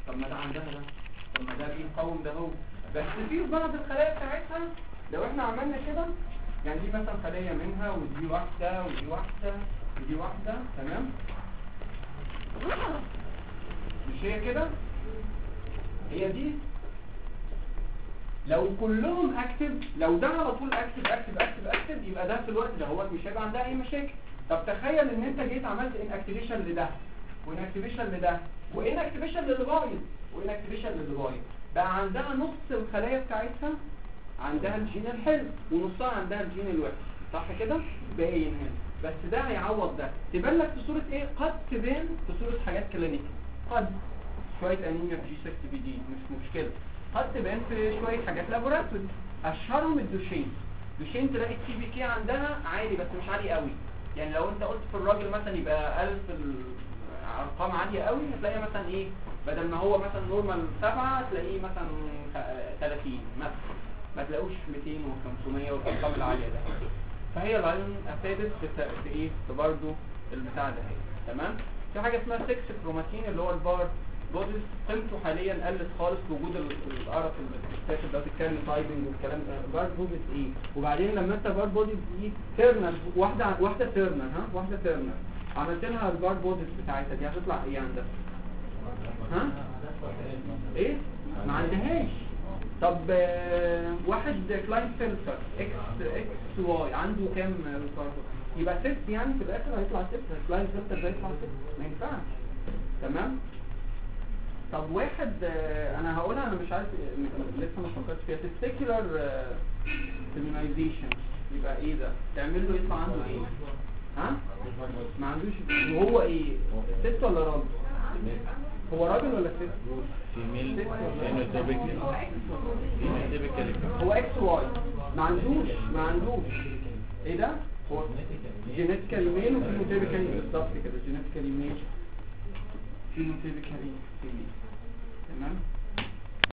طب ما ده عندها ده طب ما ده بيقاوم ده هو بس في بعض الخلايا بتاعتها لو احنا عملنا كده يعني دي مثلا خلية منها ودي واحدة ودي واحدة ودي واحدة تمام مش هي كده هي دي لو كلهم اكتف لو ده على طول اكتف اكتف اكتف اكتف يبقى ده في الوقت ده هو مش هيبقى عندها اي مشاكل طب تخيل ان انت جيت عملت ان اكتيفيشن لده وان اكتيفيشن لده وان اكتيفيشن للي بايظ وان اكتيفيشن للي بايظ بقى عندها نص الخلايا بتاعتها عندها الجين الحلو ونصها عندها الجين الوحش صح كده باين هنا بس ده هيعوض ده تبان لك في صوره ايه قد تبان في صوره حاجات كلينيكال قد شويه انيميا في جي 6 بي دي مش مشكله قد تبان في شويه حاجات لابوراتوري اشهرهم الدوشين دوشين تلاقي التي بي كي عندها عالي بس مش عالي قوي يعني لو انت قلت في الراجل مثلا يبقى 1000 ارقام عاليه قوي هتلاقي مثلا ايه بدل ما هو مثلا نورمال 7 تلاقيه مثلا خ- 30 مثلا ما تلاقوش 200 و500 والارقام العاليه ده فهي الايون افادت في, ت- في ايه في برضه البتاع ده اهي تمام في حاجه اسمها 6 كروماتين اللي هو البار بوديز قيمته حاليا قلت خالص في وجود ال- القرف اللي بتتاخد ده بتتكلم تايبنج والكلام ده بار بوديز ايه وبعدين لما انت بار بوديز دي تيرنر واحده واحده تيرنر ها واحده تيرنر عملت لها البار بوديز بتاعتها دي هتطلع ايه عندها ها ايه ما عندهاش طب آه، واحد كلاين فلتر اكس اكس واي عنده كام ريكارد يبقى ست يعني في الاخر هيطلع ست كلاين فلتر ده يطلع ست ما ينفعش تمام طب واحد آه، انا هقولها انا مش عارف آه، م- لسه ما فكرتش فيها تستيكولار فيمينايزيشن يبقى ايه ده تعمل له يطلع عنده ايه ها ما عندوش وهو ايه ست ولا راجل هو راجل ولا ست فيميل فينوتيبيكال فينوتيبيكال هو اكس واي ما عندوش ما عندوش ايه ده هو جينيتيكالي ميل وفينوتيبيكالي بالظبط كده جينيتيكالي ميل فينوتيبيكالي فيميل تمام